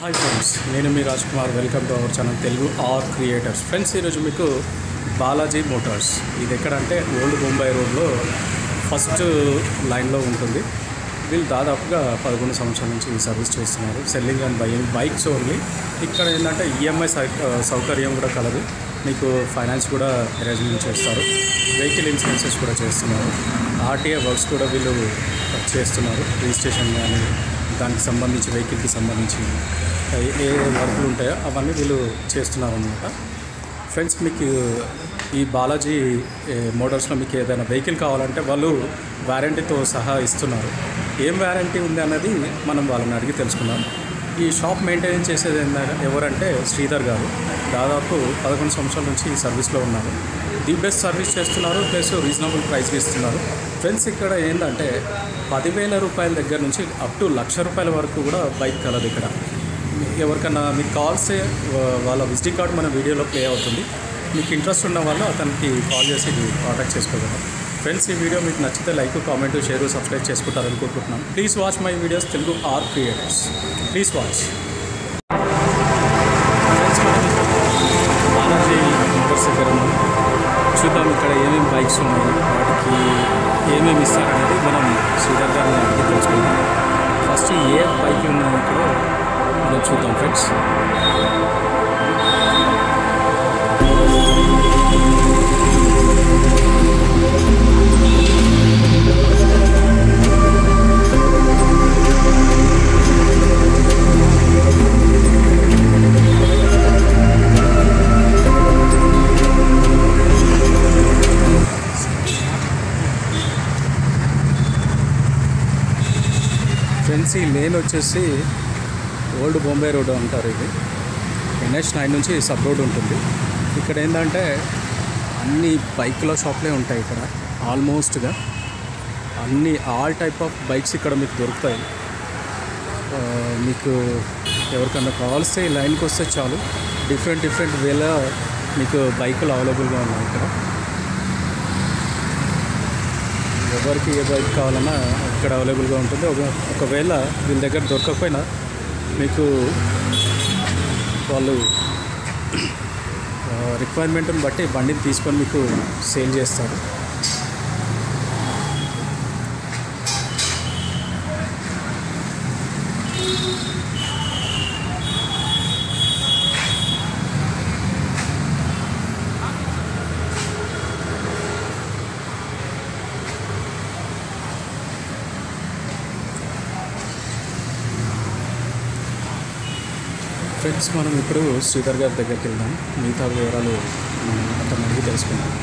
Hi friends నేను మీ Raj Kumar welcome to our channel Telugu are creators friends ఈరోజు మీకు బాలాజీ మోటార్స్ ఇది ఎక్కడంటే ఓల్డ్ ముంబై రోడ్లో ఫస్ట్ లైన్లో ఉంటుంది వీళ్ళు దాదాపుగా పదకొండు సంవత్సరాల నుంచి ఈ సర్వీస్ చేస్తున్నారు selling and buying bikes only ఇక్కడ ఏంటంటే ఈఎంఐ సౌకర్యం కూడా కలదు మీకు ఫైనాన్స్ కూడా అరేంజ్మెంట్ చేస్తారు వెహికల్ ఇన్సూరెన్సెస్ కూడా చేస్తున్నారు ఆర్టీఏ వర్క్స్ కూడా వీళ్ళు చేస్తున్నారు రిజిస్ట్రేషన్ కానీ దానికి సంబంధించి వెహికల్కి సంబంధించి ఏ- ఏ వర్కులు ఉంటాయో అవన్నీ వీళ్ళు చేస్తున్నారు అనమాట ఫ్రెండ్స్ మీకు ఈ బాలాజీ ఏ, మోటార్స్లో మీకు ఏదైనా వెహికల్ కావాలంటే వాళ్ళు వారంటీతో సహా ఇస్తున్నారు ఏం వారంటీ ఉంది అన్నది మనం వాళ్ళని అడిగి తెలుసుకుందాం ఈ షాప్ మెయింటైన్ చేసేది ఏంటంటే ఎవరంటే శ్రీధర్ గారు దాదాపు పదకొండు సంవత్సరాల నుంచి ఈ సర్వీస్లో ఉన్నారు ది బెస్ట్ సర్వీస్ చేస్తున్నారు ప్లస్ రీజనబుల్ ప్రైస్కి ఇస్తున్నారు ఫ్రెండ్స్ ఇక్కడ ఏంటంటే పదివేల రూపాయల దగ్గర నుంచి అప్ టు లక్ష రూపాయల వరకు కూడా బైక్ కలదు ఇక్కడ ఎవరికన్నా మీకు కాల్స్ వాళ్ళ విజిటింగ్ కార్డ్ మన వీడియోలో ప్లే అవుతుంది మీకు ఇంట్రెస్ట్ ఉన్న వాళ్ళు అతనికి కాల్ చేసి కాంటాక్ట్ చేసుకోగలరు ఫ్రెండ్స్ ఈ వీడియో మీకు నచ్చితే లైక్ కామెంట్ షేర్ సబ్స్క్రైబ్ చేసుకుంటారని కోరుకుంటున్నాను please watch my videos Telugu are creators please watch friends మనం బాలాజీ మోటార్స్ దగ్గర ఉన్నాం చూద్దాం ఇక్కడ ఏమేమి బైక్స్ ఉన్నాయి వాటికి ఏమేమి ఇస్తారనేది మనం శ్రీధర్ గారిని అడిగి తెలుసుకుందాం ఫస్ట్ ఏ బైక్ ఉన్నాయి ఇక్కడ మనం చూద్దాం ఫ్రెండ్స్ ఫ్రెండ్స్ ఈ లేన్ వచ్చేసి ఓల్డ్ బొంబే రోడ్ అంటారు ఇది ఎన్హెచ్ నైన్ నుంచి సబ్ రోడ్ ఉంటుంది ఇక్కడ ఏంటంటే అన్ని బైక్ల షాప్లే ఉంటాయి ఇక్కడ ఆల్మోస్ట్గా అన్ని ఆల్ టైప్ ఆఫ్ బైక్స్ ఇక్కడ మీకు దొరుకుతాయి ఆ, మీకు ఎవరికన్నా కావాల్స్తే ఈ లైన్కి వస్తే చాలు డిఫరెంట్ డిఫరెంట్ వేల మీకు బైకులు అవైలబుల్గా ఉన్నాయి ఇక్కడ ఎవరికి ఏ బైక్ కావాలన్నా ఇక్కడ అవైలబుల్గా ఉంటుంది ఒక ఒకవేళ వీళ్ళ దగ్గర దొరకకపోయినా మీకు వాళ్ళు రిక్వైర్మెంట్ని బట్టి బండిని తీసుకొని మీకు సేల్ చేస్తారు ఫ్రెండ్స్ మనం ఇప్పుడు శ్రీధర్ గారి దగ్గరికి వెళ్దాం మిగతా వివరాలు మనం అతను అడిగి తెలుసుకుందాం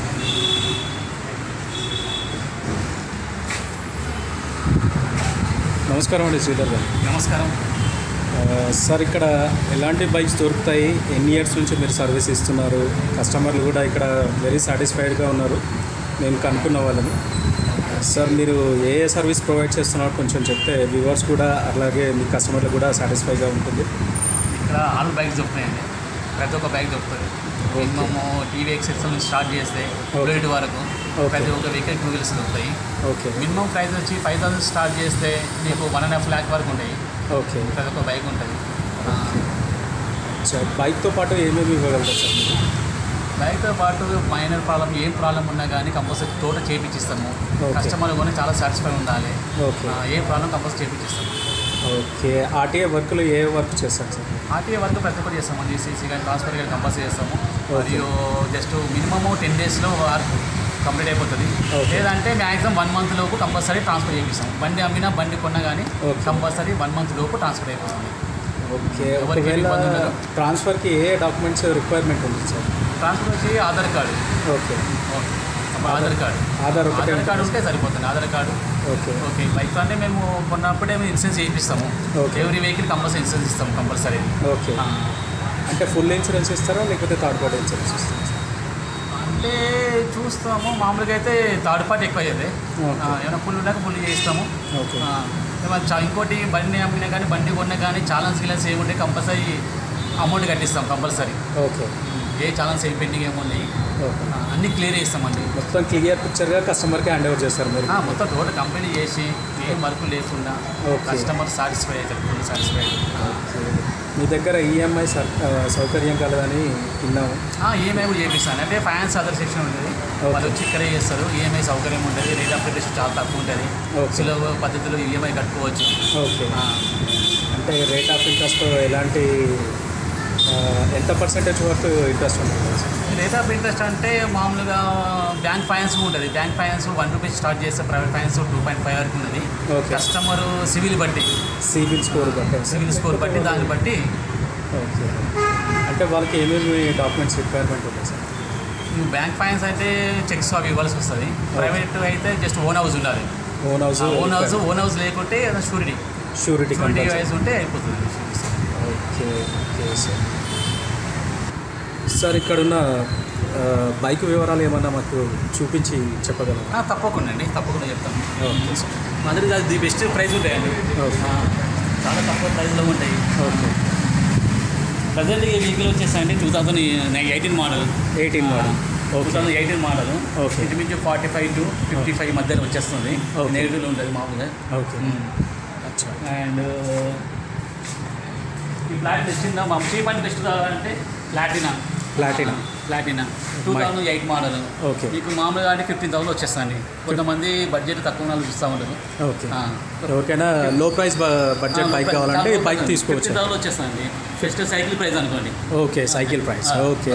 నమస్కారం అండి శ్రీధర్ గారు నమస్కారం ఆ, సార్ ఇక్కడ ఎలాంటి బైక్స్ దొరుకుతాయి ఎన్ని ఇయర్స్ నుంచి మీరు సర్వీస్ ఇస్తున్నారు కస్టమర్లు కూడా ఇక్కడ వెరీ సాటిస్ఫైడ్గా ఉన్నారు నేను కనుక్కున్న వాళ్ళని సార్ మీరు ఏ ఏ సర్వీస్ ప్రొవైడ్ చేస్తున్నారో కొంచెం చెప్తే వ్యూవర్స్ కూడా అలాగే మీ కస్టమర్లు కూడా సాటిస్ఫైగా ఉంటుంది ఇక్కడ ఆల్ బైక్స్ దొరుకుతాయండి ప్రతి ఒక్క బైక్ దొరుకుతుంది మినిమము టీవీ ఎక్సెక్సల్ నుంచి స్టార్ట్ చేస్తే బుల్లెట్ వరకు Okay. ప్రతి ఒక్క వెహికల్ టూ వీల్స్ దొరుకుతాయి ఓకే మినిమం ప్రైస్ వచ్చి ఫైవ్ థౌసండ్ స్టార్ట్ చేస్తే మీకు వన్ అండ్ హాఫ్ ల్యాక్ వరకు ఉంటాయి ఓకే ప్రతి ఒక్క బైక్ ఉంటుంది సార్ బైక్తో పాటు ఏమేమి ఇవ్వగలుగుతారు సార్ మీరు బైక్తో పాటు మైనర్ ప్రాబ్లం ఏం ప్రాబ్లం ఉన్నా కానీ కంపల్సరీ తోట చేపించిస్తాము Okay. కస్టమర్ కూడా చాలా సాటిస్ఫై ఉండాలి ఓకే ఆ, ఏ ప్రాబ్లం కంపల్సరీ చేపించిస్తాము ఓకే ఆర్టీఏ వర్క్లు ఏ వర్క్ చేస్తారు సార్ ఆర్టీఏ వర్క్ ప్రతి ఒక్కటి చేస్తామండి సీసీ కానీ ట్రాన్స్ఫర్ కానీ కంపల్సరీ చేస్తాము Okay. మరియు జస్ట్ మినిమము టెన్ డేస్లో వర్క్ కంప్లీట్ అయిపోతుంది Okay. లేదంటే మ్యాక్సిమం వన్ మంత్ లోపు కంపల్సరీ ట్రాన్స్ఫర్ చేపిస్తాం బండి అమ్మినా బండి కొన్నా కానీ Okay. కంపల్సరీ వన్ మంత్ లోపు ట్రాన్స్ఫర్ అయిపోతుంది ఓకే ఎవరికి ఒకవేళ ఇబ్బంది ఉండదు. ట్రాన్స్ఫర్కి ఏ డాక్యుమెంట్స్ రిక్వైర్మెంట్ ఉంది సార్ ట్రాన్స్ఫర్ వచ్చి ఆధార్ కార్డు ఓకే ఓకే అప్పుడు ఆధార్ కార్డు ఆధార్ ఒకటే ఆధార్ కార్డు ఉంటుంది. ఉంటే సరిపోతుంది Aadhaar card okay okay bike అంటే మేము కొన్నప్పుడే మేము ఇన్సూరెన్స్ చేయిస్తాము Okay. ఎవరి వెహికల్ కంపల్సరీ ఇన్సూరెన్స్ ఇస్తాము కంపల్సరీ ఓకే అంటే ఫుల్ ఇన్సూరెన్స్ ఇస్తారా లేకపోతే థర్డ్ పార్టీ ఇన్సూరెన్స్ ఇస్తారా సార్? అంటే చూస్తాము మామూలుగా అయితే థర్డ్ పార్టీ ఎక్కువ అయితే Okay. ఏమైనా ఫుల్ ఉన్నాక ఫుల్ చేయిస్తాము ఓకే ఆ, ఏమైనా చా- ఇంకోటి బండి అమ్మినా కానీ బండి కొన్నా కానీ ఛాలెంజ్ గిలెన్స్ ఏముంటే కంపల్సరీ అమౌంట్ కట్టిస్తాం కంపల్సరీ ఓకే ఏ ఛాలెంజ్ ఏం పెండింగ్ ఏమున్నాయి ఓకే ఆ, అన్నీ క్లియర్ చేస్తామండి మొత్తం క్లియర్ పిక్చర్గా కస్టమర్కి హ్యాండ్ ఓవర్ చేస్తారు మీరు ఆ, మొత్తం టోటల్ కంపెనీ చేసి ఏం వర్క్ లేకుండా Okay. కస్టమర్ సాటిస్ఫై అవుతారు ఫుల్ సాటిస్ఫై మీ దగ్గర ఈఎంఐ సౌకర్యం కలదని విన్నాము ఈఎంఐ కూడా చేపిస్తాను అంటే ఫైనాన్స్ అదర్ సెక్షన్ ఉంటుంది Okay. వాళ్ళు వచ్చి ఇక్కడే చేస్తారు ఈఎంఐ సౌకర్యం ఉంటుంది రేట్ ఆఫ్ ఇంట్రెస్ట్ చాలా తక్కువ ఉంటుంది Okay. సులభ పద్ధతిలో ఈఎంఐ కట్టుకోవచ్చు ఓకే ఆ, అంటే రేట్ ఆఫ్ ఇంట్రెస్ట్ ఎలాంటి ఆ, ఎంత పర్సెంటేజ్ వరకు ఇంట్రెస్ట్ ఉంటుంది రేట్ ఆఫ్ ఇంట్రెస్ట్ అంటే మామూలుగా బ్యాంక్ ఫైనాన్స్ ఉంటుంది bank finance one rupees start చేస్తే private finance two point five వరకు ఉన్నది ఓకే కస్టమర్ సివిల్ బట్టి సిబిల్ స్కోర్ బట్టి సివిల్ స్కోర్ బట్టి దాన్ని బట్టి ఓకే అంటే వాళ్ళకి ఏమేమి డాక్యుమెంట్స్ రిక్వైర్మెంట్ ఉంటుంది సార్ బ్యాంక్ ఫైనాన్స్ అయితే చెక్స్ అవి ఇవ్వాల్సి వస్తుంది ప్రైవేట్ అయితే జస్ట్ ఓన్ హౌస్ ఉండాలి house own house own house హౌస్ లేకుంటే షూరిటీ షూరిటీ షూరిటీ వైజ్ ఉంటే అయిపోతుంది ఓకే ఓకే సార్ సార్ ఇక్కడున్న ఆ, బైక్ వివరాలు ఏమన్నా మాకు చూపించి చెప్పగలరా ఆ, తప్పకుండా అండి తప్పకుండా చెప్తాను okay sir mother the best price ఉంటాయండి ఓకే ఆ, చాలా తక్కువ ప్రైస్లో ఉంటాయి ఓకే ప్రజెంట్ ఈ వెహికల్ వచ్చేసండి two thousand eighteen model eighteen model two okay thousand eighteen model Okay. ఇంచుమించు forty five to fifty five మధ్యలో వచ్చేస్తుంది Okay. నెగిటివ్లో ఉంటుంది మామూలుగా ఓకే అచ్చా అండ్ ఈ ప్లాట్ తెచ్చిందా మా చీప్ అండ్ బెస్ట్ అంటే Platina Platina. Platina two thousand eight model okay మీకు మామూలుగా అంటే ఫిఫ్టీన్ థౌసండ్ వచ్చేస్తుంది కొంతమంది బడ్జెట్ తక్కువ వాళ్ళు చూస్తూ ఉంటారు ఓకే ఆ. ఎవరికైనా లో ప్రైస్ బడ్జెట్ బైక్ కావాలంటే బైక్ తీసుకోవచ్చు ఫిఫ్టీ థౌసండ్ వచ్చేస్తుంది ఫస్ట్ సైకిల్ ప్రైస్ అనుకోండి ఓకే సైకిల్ ప్రైస్ ఆ, okay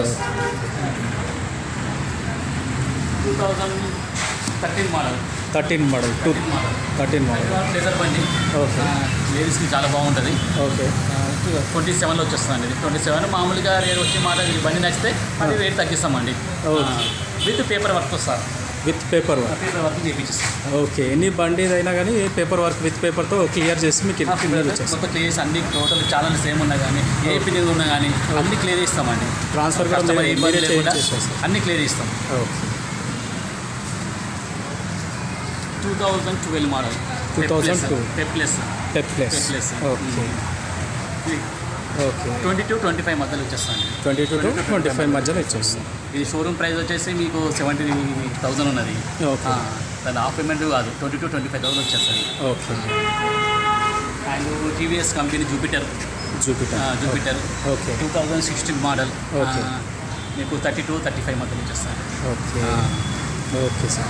two thousand thirteen model thirteen model two thirteen model thirteen model leather బండి ఓకే లేడీస్కి చాలా బాగుంటుంది ఓకే ట్వంటీ సెవెన్లో వచ్చేస్తుందండి ఇది ట్వంటీ సెవెన్ మామూలుగా రేట్ వచ్చే మాట ఈ బండి నచ్చితే అది రేట్ తగ్గిస్తామండి Okay. With paper work sir with paper work paper work చేయించేస్తాం ఓకే ఎన్ని బండి అయినా కానీ పేపర్ వర్క్ విత్ పేపర్తో క్లియర్ చేసి మీకు కింద వచ్చేస్తాం మొత్తం క్లియర్ అన్ని టోటల్ చాలా సేమ్ ఉన్నా కానీ ఏ పిల్లలు ఉన్నా కానీ అన్ని క్లియర్ ఇస్తామండి ట్రాన్స్ఫర్ కూడా కస్టమర్ మీరే- ఇబ్బంది మీరే లేకుండా చేంజ్ చేసేస్తాం అన్ని క్లియర్ ఇస్తాం okay two thousand twelve model 2002. పెప్లెస్ టెప్ ప్లేస్ Plus. Okay okay twenty to twenty five మధ్యలో వచ్చేస్తాండి twenty two to twenty five మధ్యలో ఇచ్చేస్తాం ఇది షోరూమ్ ప్రైస్ వచ్చేసి మీకు సెవెంటీ థౌసండ్ ఉన్నది ఓకే ఆ, దాని హాఫ్ పేమెంట్ కాదు twenty to twenty five thousand వచ్చేస్తుంది okay and TVS company Jupiter Jupiter Jupiter okay two thousand sixteen model Okay. మీకు థర్టీ టూ థర్టీ ఫైవ్ మధ్యలో వచ్చేస్తాను okay okay sir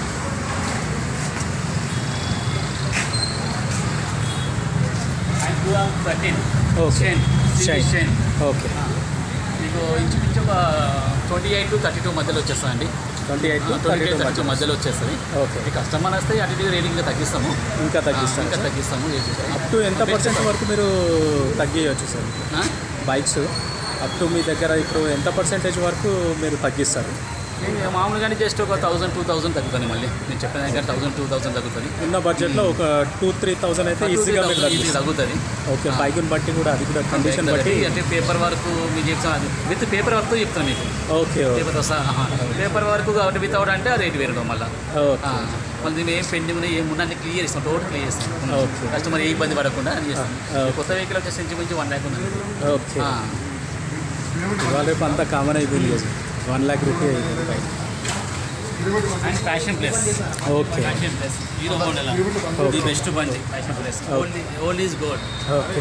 and two thousand thirteen okay Shine Shine. Shine okay మీకు ఇంచుమించు ఒక twenty eight to thirty two మధ్యలో వచ్చేస్తుందండి twenty eight twenty eight thirty two మధ్యలో వచ్చేస్తుంది ఓకే మీ కస్టమర్ వస్తే అటు ఇటు రేటింగ్ ఇంకా తగ్గిస్తాము ఇంకా ఆ, తగ్గిస్తాను ఇంకా తగ్గిస్తాము అప్ టు ఎంత పర్సెంట్ వరకు మీరు తగ్గియచ్చు సార్ ఆ? బైక్స్ అప్ టు మీ దగ్గర ఇప్పుడు ఎంత పర్సెంటేజ్ వరకు మీరు తగ్గిస్తారు నేను మామూలుగానే జస్ట్ ఒక థౌసండ్ టూ థౌసండ్ తగ్గుతుంది మళ్ళీ నేను చెప్పిన దగ్గర థౌసండ్ టూ థౌసండ్ తగ్గుతుంది ఉన్న బడ్జెట్లో ఒక టూ త్రీ థౌసండ్ అయితే ఈజీగా మీరు ఈజీ తగ్గిస్తారు తగ్గుతుంది ఓకే బైక్ని బట్టి కూడా అది కూడా కండిషన్ బట్టి అంటే పేపర్ వర్క్ మీరు చెప్తాను అది విత్ పేపర్ వర్క్ చెప్తాను మీకు ఓకే ఓకే పేపర్ సహా పేపర్ వర్క్ కాబట్టి వితౌట్ అంటే ఆ రేట్ వేరు మళ్ళీ ఓకే మళ్ళీ మేము ఏం పెండింగ్ ఉన్నాయి ఏం ఉన్నా క్లియర్ ఇస్తాం టోటల్ క్లియర్ ఇస్తాం ఓకే కస్టమర్ ఏ ఇబ్బంది పడకుండా అని చేస్తాం ఆ, కొత్త వెహికల్ వచ్చేసి ఇంచుమించు వన్ ల్యాక్ ఉంది ఓకే ఇవాళ రేపు అంతా కామన్ అయిపోయింది కదా వన్ ల్యాక్ రూపీ అయిపోయింది bike and Passion Plus okay Passion Plus Hero Honda the best బండి Passion Plus only old is gold okay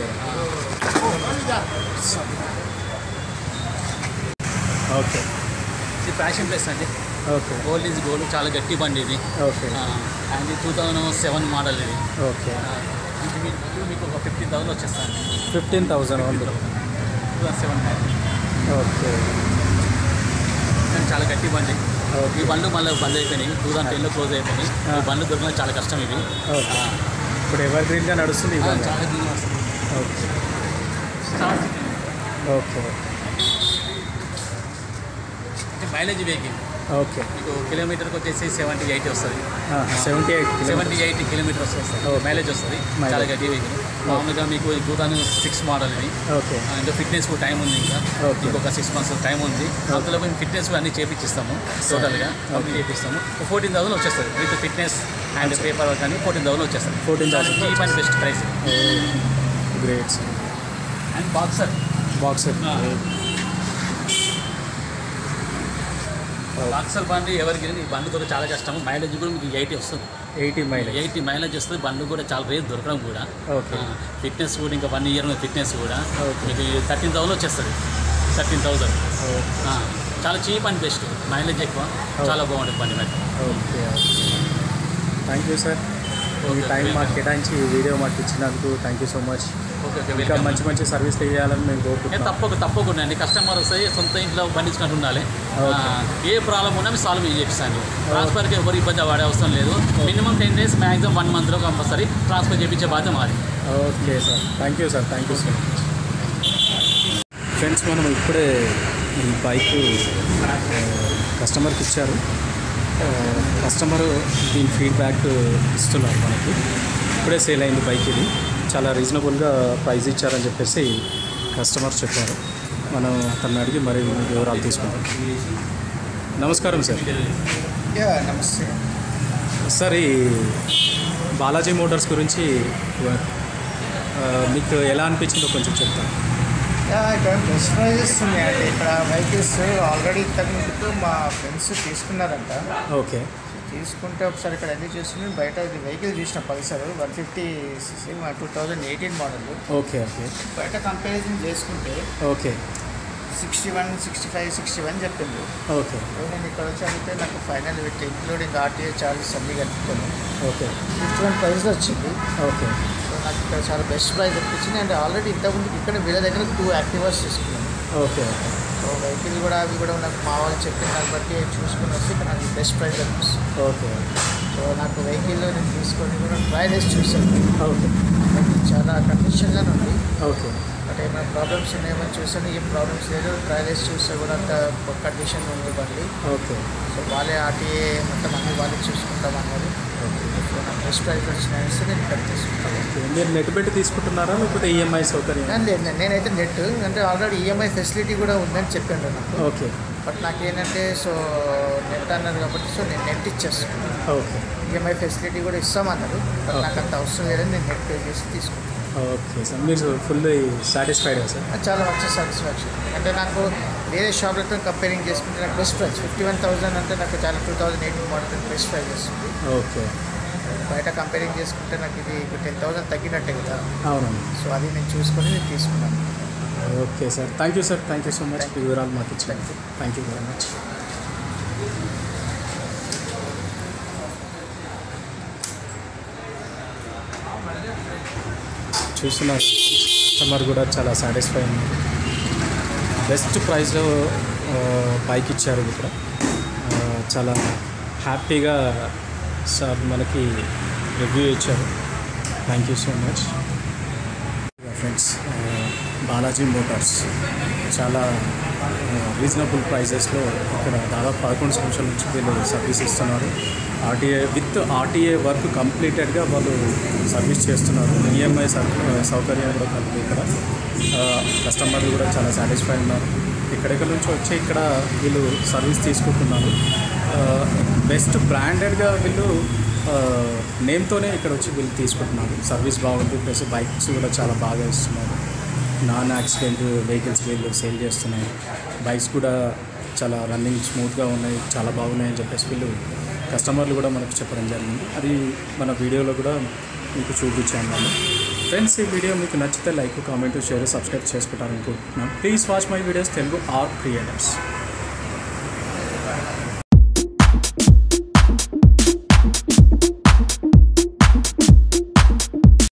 okay ఇది ఫ్యాషన్ ప్లేస్ అండి ఓకే ఓల్డ్ ఈజ్ గోల్డ్ చాలా గట్టి బండి ఇది okay and two thousand seven model ఇది okay ఆ, ఇది మీకు మీకు ఒక ఫిఫ్టీన్ థౌసండ్ వచ్చేస్తాను fifteen thousand only two thousand seven okay కానీ చాలా గట్టి బండి ఈ ఓకే బండ్లు మళ్ళీ బంద్ అయిపోయినాయి టూ థౌసండ్ టెన్లో క్లోజ్ అయిపోయినాయి ఆ. ఈ బండ్లు దొరకడం చాలా కష్టం ఇవి ఓకే ఇప్పుడు ఎవర్ గ్రీన్గా నడుస్తుంది ఆ, ఇవాళ చాలా గ్రీన్ వస్తుంది ఓకే చాలా ఓకే అంటే మైలేజ్ వెహికల్ ఓకే మీకు కిలోమీటర్కి వచ్చేసి సెవెంటీ ఎయిట్ వస్తుంది seventy eight seventy eight kilometres వస్తుంది Okay. మైలేజ్ వస్తుంది Mileage. చాలా గట్టి వెహికల్ మామూలుగా మీకు టూ థౌసండ్ సిక్స్ మోడల్ ఇది ఓకే ఆ, ఇంకా ఫిట్నెస్ కూడా టైం ఉంది ఇంకా Okay. ఇంకొక సిక్స్ మంత్స్ టైం ఉంది అందులో మేము ఫిట్నెస్ కూడా అన్ని చేపించిస్తాము టోటల్గా కంప్లీట్ చేపిస్తాము ఫోర్టీన్ థౌసండ్ వచ్చేస్తుంది with fitness and paper work అని ఫోర్టీన్ థౌసండ్ వచ్చేస్తుంది 14,000 cheap and best price great and boxer boxer boxer బండి ఎవరికి ఈ బండి కూడా చాలా కష్టం మైలేజ్ కూడా మీకు ఎయిటీ వస్తుంది ఎయిటీ మైలేజ్ ఎయిటీ మైలేజ్ వస్తుంది బండ్లు కూడా చాలా రేట్ దొరకడం కూడా ఓకే ఫిట్నెస్ కూడా ఇంకా వన్ ఇయర్ ఫిట్నెస్ కూడా Okay. మీకు థర్టీన్ థౌసండ్ వచ్చేస్తుంది థర్టీన్ థౌసండ్ చాలా చీప్ అండ్ బెస్ట్ మైలేజ్ ఎక్కువ చాలా బాగుంటుంది బండి మీద ఓకే థ్యాంక్ యూ సార్ మీ Okay, టైం welcome. మాకు కేటాయించి ఈ వీడియో మాకు ఇచ్చినందుకు thank you so much okay okay ఇంకా మంచి మంచి సర్వీస్ చేయాలని మేము ఏ కోరుకుంటున్నాం తప్పక తప్పకుండా అండి కస్టమర్ వస్తే సొంత ఇంట్లో బండించుకుంటూ ఉండాలి Okay. ఆ, ఏ ప్రాబ్లం ఉన్నా మేము సాల్వ్ చేపిస్తాను ట్రాన్స్ఫర్కి ఎవరు ఇబ్బంది పడే అవసరం లేదు minimum ten days maximum one మంత్లో కంపల్సరీ ట్రాన్స్ఫర్ చేయించే బాధ్యత మాది okay sir thank you sir thank you so much friends మనం ఇప్పుడే ఈ బైక్ కస్టమర్కి ఇచ్చారు కస్టమర్ దీని ఫీడ్బ్యాక్ ఇస్తున్నారు మనకి ఇప్పుడే సేల్ అయింది బైక్ ఇది చాలా రీజనబుల్గా ప్రైస్ ఇచ్చారని చెప్పేసి కస్టమర్ చెప్పారు మనం అతన్ని అడిగి మరి వివరాలు తీసుకుంటాం నమస్కారం సార్ యా నమస్తే సార్ ఈ బాలాజీ మోటార్స్ గురించి ఆ, మీకు ఎలా అనిపించిందో కొంచెం చెప్తాను యా ఇక్కడ బెస్ట్ ప్రైజెస్ ఉన్నాయండి ఇక్కడ వెహికల్స్ ఆల్రెడీ ఇంతకుముందుకు మా ఫ్రెండ్స్ తీసుకున్నారంట ఓకే తీసుకుంటే ఒకసారి ఇక్కడ ఎందుకు చూస్తుంది బయట ఇది వెహికల్ చూసిన Pulsar one fifty CC two thousand eighteen model okay okay బయట కంపారిజన్ చేసుకుంటే okay sixty one sixty five sixty one చెప్పింది ఓకే నేను ఇక్కడ వచ్చి అడిగితే నాకు ఫైనల్ పెట్టి ఇంక్లూడింగ్ ఆర్టీఏ చార్జెస్ అన్నీ కట్టుకోను ఓకే ఫిఫ్టీ వన్ ప్రైస్ వచ్చింది ఓకే సో నాకు ఇక్కడ చాలా బెస్ట్ ప్రైస్ అనిపించింది అండ్ ఆల్రెడీ ఇంతకుముందు ఇక్కడ వీళ్ళ దగ్గర టూ యాక్టివర్స్ తీసుకున్నాను ఓకే సో వెహికల్ కూడా అవి కూడా నాకు మా వాళ్ళు చెప్పిన దాన్ని బట్టి చూసుకుని వస్తే ఇక్కడ నాకు బెస్ట్ ప్రైస్ అనిపిస్తుంది ఓకే సో నాకు వెహికల్ నేను తీసుకొని కూడా ట్రయల్ వేసి చూసాను ఓకే వెహికల్ చాలా కండిషన్గానే ఉంది ఓకే బట్ ఏమైనా ప్రాబ్లమ్స్ ఉన్నాయేమో చూసాను ఏం ప్రాబ్లమ్స్ లేదు ట్రయల్ వేసి చూస్తే కూడా అంత కండిషన్ ఉంది బండి ఓకే సో వాళ్ళే ఆర్టీఏ మొత్తం అన్ని వాళ్ళే చూసుకుంటామన్నారు సో నాకు బెస్ట్ ప్రైస్ వచ్చినాయి నేను ఇక్కడ తీసుకుంటాను ఓకే మీరు నెట్ పెట్టి తీసుకుంటున్నారా లేకపోతే ఈఎంఐ సౌకర్యం లేదు లేదు, నేనైతే నెట్ అంటే ఆల్రెడీ ఈఎంఐ ఫెసిలిటీ కూడా ఉందని చెప్పాను నాకు ఓకే బట్ నాకేంటంటే సో నెట్ అన్నారు కాబట్టి సో నేను నెట్ ఇచ్చేస్తాను ఓకే ఈఎంఐ ఫెసిలిటీ కూడా ఇస్తామన్నారు బట్ నాకు అంత అవసరం లేదని నేను నెట్ పే చేసి తీసుకుంటాను ఓకే సార్ మీరు ఫుల్ సాటిస్ఫైడ్ సార్ అది చాలా మంచి సాటిస్ఫాక్షన్ అంటే నాకు వేరే షాప్లతో కంపేరింగ్ చేసుకుంటే నాకు best price fifty one thousand అంటే నాకు చాలా two thousand eighteen model best price వస్తుంది ఓకే బయట కంపేరింగ్ చేసుకుంటే నాకు ఇది టెన్ థౌసండ్ తగ్గినట్టే కదా అవునండి సో అది నేను చూసుకొని నేను తీసుకున్నాను okay sir thank you sir thank you so much ఈ వివరాలు మాకు ఇచ్చినందుకు థ్యాంక్ యూ వెరీ మచ్ చూస్తున్నారు కస్టమర్ కూడా చాలా సాటిస్ఫై ఉన్నారు బెస్ట్ ప్రైస్లో బైక్ ఇచ్చారు ఇక్కడ ఆ, చాలా హ్యాపీగా సార్ మనకి రివ్యూ ఇచ్చారు thank you so much friends Balaji Motors చాలా రీజనబుల్ ప్రైజెస్లో ఇక్కడ దాదాపు పదకొండు సంవత్సరాల నుంచి వీళ్ళు సర్వీస్ ఇస్తున్నారు ఆర్టీఏ విత్ ఆర్టీఏ వర్క్ కంప్లీటెడ్గా వాళ్ళు సర్వీస్ చేస్తున్నారు ఈఎంఐ సౌకర్యం కూడా కలిపి ఇక్కడ కస్టమర్లు కూడా చాలా సాటిస్ఫై ఉన్నారు ఇక్కడెక్కడి నుంచి వచ్చి ఇక్కడ వీళ్ళు సర్వీస్ తీసుకుంటున్నారు బెస్ట్ బ్రాండెడ్గా వీళ్ళు నేమ్తోనే ఇక్కడ వచ్చి వీళ్ళు తీసుకుంటున్నారు సర్వీస్ బాగుంది ప్లస్ బైక్స్ కూడా చాలా బాగా ఇస్తున్నారు నాన్ యాక్సిడెంట్ వెహికల్స్ వీళ్ళు సేల్ చేస్తున్నాయి బైక్స్ కూడా చాలా రన్నింగ్ స్మూత్గా ఉన్నాయి చాలా బాగున్నాయి అని చెప్పేసి వీళ్ళు కస్టమర్లు కూడా మనకు చెప్పడం జరిగింది అది మన వీడియోలో కూడా మీకు చూపించాను నేను ఫ్రెండ్స్ ఈ వీడియో మీకు నచ్చితే లైక్ కామెంట్ షేర్ సబ్స్క్రైబ్ చేసుకుంటారనుకుంటున్నాను please watch my videos Telugu are creators